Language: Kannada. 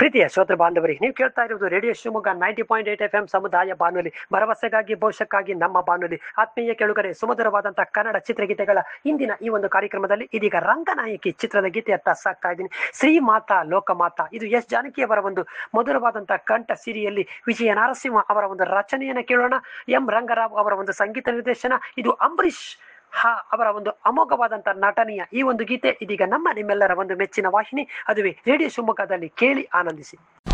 ಪ್ರೀತಿಯ ಶ್ರೋತೃ ಬಾಂಧವರಿಗೆ ನೀವು ಕೇಳ್ತಾ ಇರುವುದು radio Shivamogga ninety point eight F M ಸಮುದಾಯ ಬಾನುಲಿ ಭರವಸೆಗಾಗಿ ಭವಿಷ್ಯಕ್ಕಾಗಿ ನಮ್ಮ ಬಾನುಲಿ ಆತ್ಮೀಯ ಕೆಳುಗರೆ ಸುಮಧುರವಾದಂತಹ ಕನ್ನಡ ಚಿತ್ರಗೀತೆಗಳ ಇಂದಿನ ಈ ಒಂದು ಕಾರ್ಯಕ್ರಮದಲ್ಲಿ ಇದೀಗ ರಂಗನಾಯಕಿ ಚಿತ್ರದ ಗೀತೆಯತ್ತ ಸಾಕ್ತಾ ಇದ್ದೀನಿ ಶ್ರೀ ಮಾತಾ ಲೋಕಮಾತಾ ಇದು ಎಸ್ ಜಾನಕಿ ಅವರ ಒಂದು ಮಧುರವಾದಂತಹ ಕಂಠ ಸಿರಿಯಲ್ಲಿ ವಿಜಯ ನರಸಿಂಹ ಅವರ ಒಂದು ರಚನೆಯನ್ನ ಕೇಳೋಣ ಎಂ ರಂಗರಾವ್ ಅವರ ಒಂದು ಸಂಗೀತ ನಿರ್ದೇಶನ ಇದು ಅಂಬರೀಷ್ ಹಾ ಅವರ ಒಂದು ಅಮೋಘವಾದಂತಹ ನಟನೆಯ ಈ ಒಂದು ಗೀತೆ ಇದೀಗ ನಮ್ಮ ನಿಮ್ಮೆಲ್ಲರ ಒಂದು ಮೆಚ್ಚಿನ ವಾಹಿನಿ ಅದುವೇ ರೇಡಿಯೋ ಶಿವಮೊಗ್ಗದಲ್ಲಿ ಕೇಳಿ ಆನಂದಿಸಿ